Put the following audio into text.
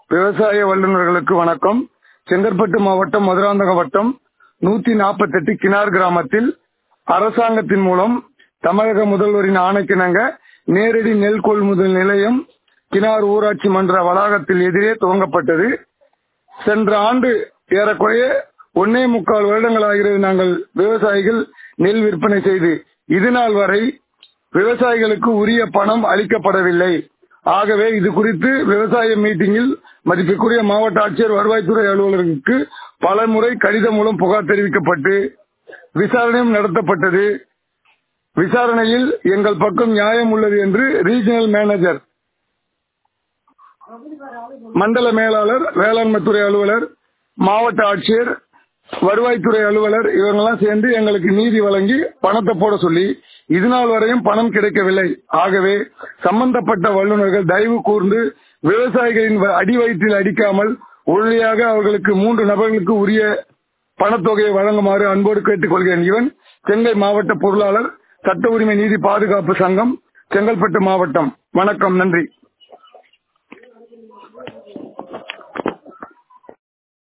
விவசாய வல்லுநர்களுக்கு வணக்கம் செங்கற்பட்டு மாவட்டம் மதுராந்தகம் வட்டம் நூத்தி நாற்பத்தெட்டு கினார் கிராமத்தில் அரசாங்கத்தின் மூலம் தமிழக முதல்வரின் ஆணைக்கிணங்க நேரடி நெல் கொள்முதல் நிலையம் கினார் ஊராட்சி மன்ற வளாகத்தில் எதிரே துவங்கப்பட்டது சென்ற ஆண்டு ஏறக்குறைய ஒன்னே முக்கால் வருடங்கள் ஆகிறது நாங்கள் விவசாயிகள் நெல் விற்பனை செய்து இதுநாள் வரை விவசாயிகளுக்கு உரிய பணம் அளிக்கப்படவில்லை ஆகவே இது குறித்து விவசாய மீட்டிங்கில் மதிப்பிற்குரிய மாவட்ட ஆட்சியர் வருவாய்த்துறை அலுவலருக்கு பல முறை கடிதம் மூலம் புகார் தெரிவிக்கப்பட்டு விசாரணையும் நடத்தப்பட்டது விசாரணையில் எங்கள் பக்கம் நியாயம் உள்ளது என்று ரீஜனல் மேனேஜர் மண்டல மேலாளர் வேளாண்மைத்துறை அலுவலர் மாவட்ட ஆட்சியர் வருவாய்த்துறை அலுவலர் இவங்கெல்லாம் சேர்ந்து எங்களுக்கு நீதி வழங்கி பணத்தை போட சொல்லி இதுநாள் வரையும் பணம் கிடைக்கவில்லை ஆகவே சம்பந்தப்பட்ட வல்லுநர்கள் தயவு கூர்ந்து விவசாயிகளின் அடி வயிற்றில் அடிக்காமல் உறுதியாக அவர்களுக்கு மூன்று நபர்களுக்கு உரிய பணத்தொகையை வழங்குமாறு அன்போடு கேட்டுக் கொள்கிறேன் இவன் செங்கை மாவட்ட பொருளாளர் சட்ட உரிமை நீதி பாதுகாப்பு சங்கம் செங்கல்பட்டு மாவட்டம் வணக்கம் நன்றி